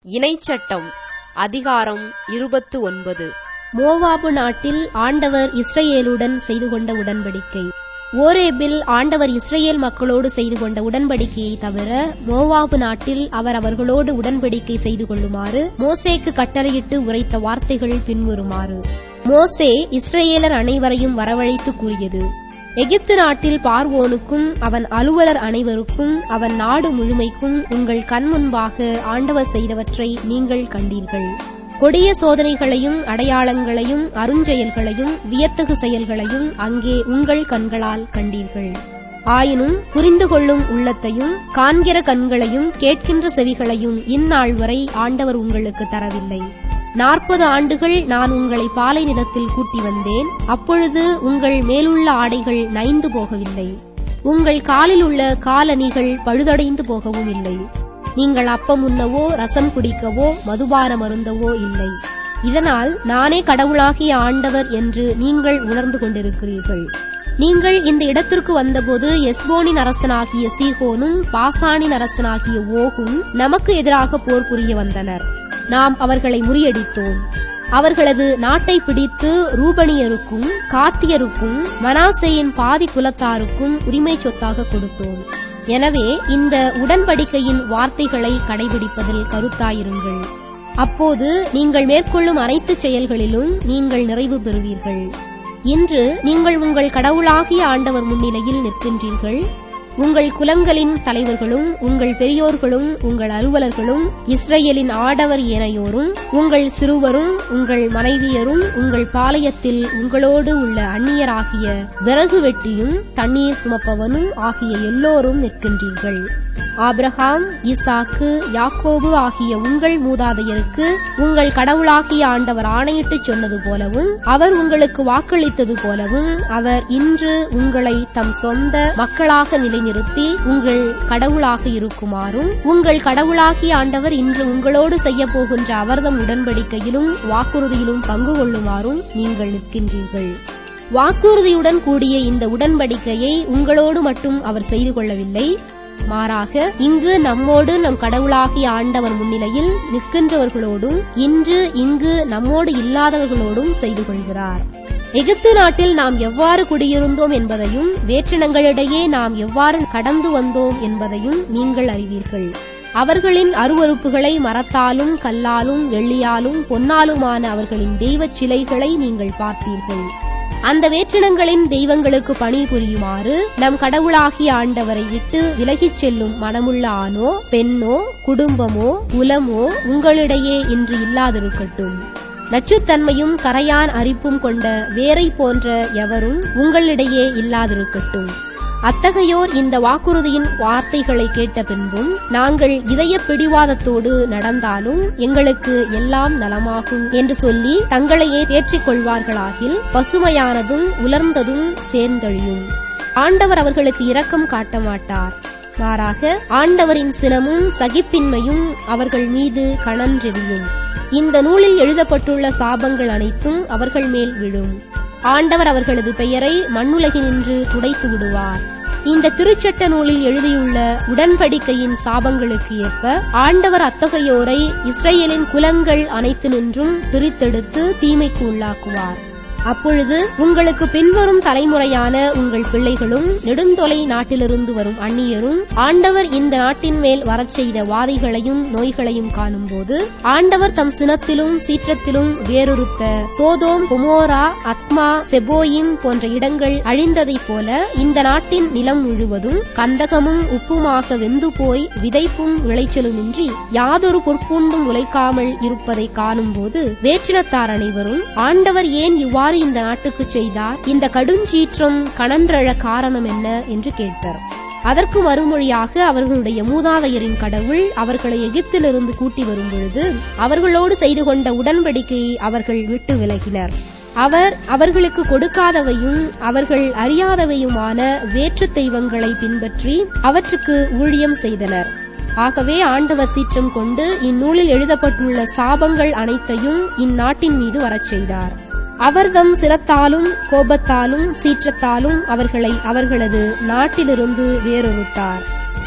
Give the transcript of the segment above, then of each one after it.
இணைச்சட்டம் அதிகாரம் இருபத்து ஒன்பது மோவாபு நாட்டில் ஆண்டவர் இஸ்ரவேலுடன் செய்து கொண்ட உடன்படிக்கை ஓரேபில் ஆண்டவர் இஸ்ரவேல் மக்களோடு செய்து கொண்ட உடன்படிக்கையை தவிர மோவாபு நாட்டில் அவர் அவர்களோடு உடன்படிக்கை செய்து கொள்ளுமாறு மோசேக்கு கட்டளையிட்டு உரைத்த வார்த்தைகள் பின்வருமாறு மோசே இஸ்ரவேலர் அனைவரையும் வரவழைத்து கூறியது எகிப்து நாட்டில் பார்வோனுக்கும் அவன் அலுவலர் அனைவருக்கும் அவன் நாடு முழுமைக்கும் உங்கள் கண் முன்பாக ஆண்டவர் செய்தவற்றை நீங்கள் கண்டீர்கள் கொடிய சோதனைகளையும் அடையாளங்களையும் அருஞ்செயல்களையும் வியத்தகு செயல்களையும் அங்கே உங்கள் கண்களால் கண்டீர்கள் ஆயினும் புரிந்து கொள்ளும் உள்ளத்தையும் காண்கிற கண்களையும் கேட்கின்ற செவிகளையும் இந்நாள் வரை ஆண்டவர் உங்களுக்கு தரவில்லை நாற்பது ஆண்டுகள் நான் உங்களை பாலை நிலத்தில் கூட்டி வந்தேன் அப்பொழுது உங்கள் மேலுள்ள ஆடைகள் நைந்து போகவில்லை உங்கள் காலில் உள்ள காலணிகள் பழுதடைந்து போகவும் இல்லை நீங்கள் அப்பம் உண்ணவோ ரசம் குடிக்கவோ மதுபானம் அருந்தவோ இல்லை இதனால் நானே கடவுளாகிய ஆண்டவர் என்று நீங்கள் உணர்ந்து கொண்டிருக்கிறீர்கள் நீங்கள் இந்த இடத்திற்கு வந்தபோது எஸ்போனின் அரசனாகிய சீகோனும் பாசானின் அரசனாகிய ஓகும் நமக்கு எதிராக போர் புரிய வந்தனர் நாம் அவர்களை முறியடித்தோம் அவர்களது நாட்டை பிடித்து ரூபணியருக்கும் காத்தியருக்கும் மனாசேயின் பாதி குலத்தாருக்கும் உரிமை சொத்தாக கொடுத்தோம் எனவே இந்த உடன்படிக்கையின் வார்த்தைகளை கடைபிடிப்பதில் கருத்தாயிருங்கள் அப்போது நீங்கள் மேற்கொள்ளும் அனைத்து செயல்களிலும் நீங்கள் நிறைவு பெறுவீர்கள் இன்று நீங்கள் உங்கள் கடவுளாகிய ஆண்டவர் முன்னிலையில் நிற்கின்றீர்கள் உங்கள் குலங்களின் தலைவர்களும் உங்கள் பெரியோர்களும் உங்கள் அலுவலர்களும் இஸ்ரேலின் ஆடவர் ஏனையோரும் உங்கள் சிறுவரும் உங்கள் மனைவியரும் உங்கள் பாளையத்தில் உங்களோடு உள்ள அந்நியராகிய விறகு வெட்டியும் தண்ணீர் சுமப்பவனும் ஆகிய எல்லோரும் நிற்கின்றீர்கள் ஆபிரகாம் ஈசாக்கு யாக்கோபு ஆகிய உங்கள் மூதாதையருக்கு உங்கள் கடவுளாகிய ஆண்டவர் ஆணையிட்டு சொன்னது போலவும் அவர் உங்களுக்கு வாக்களித்தது போலவும் அவர் இன்று உங்களை தம் சொந்த மக்களாக நிலைநிறுத்தி உங்கள் கடவுளாக இருக்குமாறும் உங்கள் கடவுளாகிய ஆண்டவர் இன்று உங்களோடு செய்ய போகின்ற அவர்தம் உடன்படிக்கையிலும் வாக்குறுதியிலும் பங்கு கொள்ளுமாறும் நீங்கள் நிற்கின்றீர்கள் வாக்குறுதியுடன் கூடிய இந்த உடன்படிக்கையை உங்களோடு மட்டும் அவர் செய்து கொள்ளவில்லை மாறாக இங்கு நம்மோடு நம் கடவுளாகிய ஆண்டவர் முன்னிலையில் நிற்கின்றவர்களோடும் இன்று இங்கு நம்மோடு இல்லாதவர்களோடும் செய்து கொள்கிறார் எகிப்து நாட்டில் நாம் எவ்வாறு குடியிருந்தோம் என்பதையும் வேற்றினங்களிடையே நாம் எவ்வாறு கடந்து வந்தோம் என்பதையும் நீங்கள் அறிவீர்கள் அவர்களின் அருவறுப்புகளை மரத்தாலும் கல்லாலும் வெள்ளியாலும் பொன்னாலுமான அவர்களின் தெய்வச் சிலைகளை நீங்கள் பார்த்தீர்கள் அந்த வேற்றினங்களின் தெய்வங்களுக்கு பணி புரியுமாறு நம் கடவுளாகிய ஆண்டவரை விட்டு விலகிச் செல்லும் மனமுள்ள ஆணோ பெண்ணோ குடும்பமோ குலமோ உங்களிடையே இன்று இல்லாதிருக்கட்டும் நச்சுத்தன்மையும் கரையான் அரிப்பும் கொண்ட வேரை போன்ற எவரும் உங்களிடையே இல்லாதிருக்கட்டும் அத்தகையோர் இந்த வாக்குறுதியின் வார்த்தைகளை கேட்ட பின்பும் நாங்கள் இதய பிடிவாதத்தோடு நடந்தாலும் எங்களுக்கு எல்லாம் நலமாகும் என்று சொல்லி தங்களையே தேற்றிக் கொள்வார்களாகில் பசுமையானதும் உலர்ந்ததும் சேர்ந்தழியும் ஆண்டவர் அவர்களுக்கு இரக்கம் காட்ட மாட்டார் மாறாக ஆண்டவரின் சினமும் சகிப்பின்மையும் அவர்கள் மீது கணன்றெறியும் இந்த நூலில் எழுதப்பட்டுள்ள சாபங்கள் அனைத்தும் அவர்கள் மேல் விழும் ஆண்டவர் அவர்களது பெயரை மண்ணுலகினின்று துடைத்து விடுவார் இந்த திருச்சட்ட நூலில் எழுதியுள்ள உடன்படிக்கையின் சாபங்களுக்கு ஏற்ப ஆண்டவர் அத்தகையோரை இஸ்ரேலின் குலங்கள் அனைத்து நின்றும் பிரித்தெடுத்து தீமைக்கு உள்ளாக்குவார் அப்பொழுது உங்களுக்கு பின்வரும் தலைமுறையான உங்கள் பிள்ளைகளும் நெடுந்தொலை நாட்டிலிருந்து வரும் அந்நியரும் ஆண்டவர் இந்த நாட்டின் மேல் வரச் செய்த வாதைகளையும் நோய்களையும் காணும்போது ஆண்டவர் தம் சினத்திலும் சீற்றத்திலும் வேறொருத்த சோதோம் குமோரா அத்மா செபோயிம் போன்ற இடங்கள் அழிந்ததைப் போல இந்த நாட்டின் நிலம் முழுவதும் கந்தகமும் உப்புமாக வெந்து போய் விதைப்பும் விளைச்சலுமின்றி யாதொரு பொற்பூண்டும் உழைக்காமல் இருப்பதை காணும்போது வேற்றினத்தார் அனைவரும் ஆண்டவர் ஏன் இவ்வாறு இவ்வாறு இந்த நாட்டுக்கு செய்தார் இந்த கடுஞ்சீற்றம் கணன்றழ காரணம் என்ன என்று கேட்டார் அதற்கு மறுமொழியாக அவர்களுடைய மூதாதையரின் கடவுள் அவர்களை எகிப்திலிருந்து கூட்டி வரும்பொழுது அவர்களோடு செய்து கொண்ட உடன்படிக்கையை அவர்கள் விட்டு விலகினர் அவர் அவர்களுக்கு கொடுக்காதவையும் அவர்கள் அறியாதவையுமான வேற்று தெய்வங்களை பின்பற்றி அவற்றுக்கு ஊழியம் செய்தனர் ஆகவே ஆண்டவர் சீற்றம் கொண்டு இந்நூலில் எழுதப்பட்டுள்ள சாபங்கள் அனைத்தையும் இந்நாட்டின் மீது வரச் செய்தார் அவர்தம் சிரத்தாலும் கோபத்தாலும் சீற்றத்தாலும் அவர்களை அவர்களது நாட்டிலிருந்து வேறொருத்தார்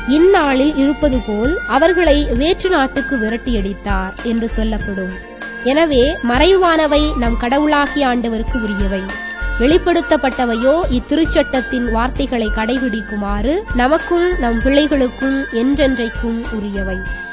இந்நாளில் இருப்பது போல் அவர்களை வேற்று நாட்டுக்கு விரட்டியடித்தார் என்று சொல்லப்படும் எனவே மறைவானவை நம் கடவுளாகிய ஆண்டவருக்கு உரியவை வெளிப்படுத்தப்பட்டவையோ இத்திருச்சட்டத்தின் வார்த்தைகளை கடைபிடிக்குமாறு நமக்கும் நம் பிள்ளைகளுக்கும் என்றென்றைக்கும் உரியவை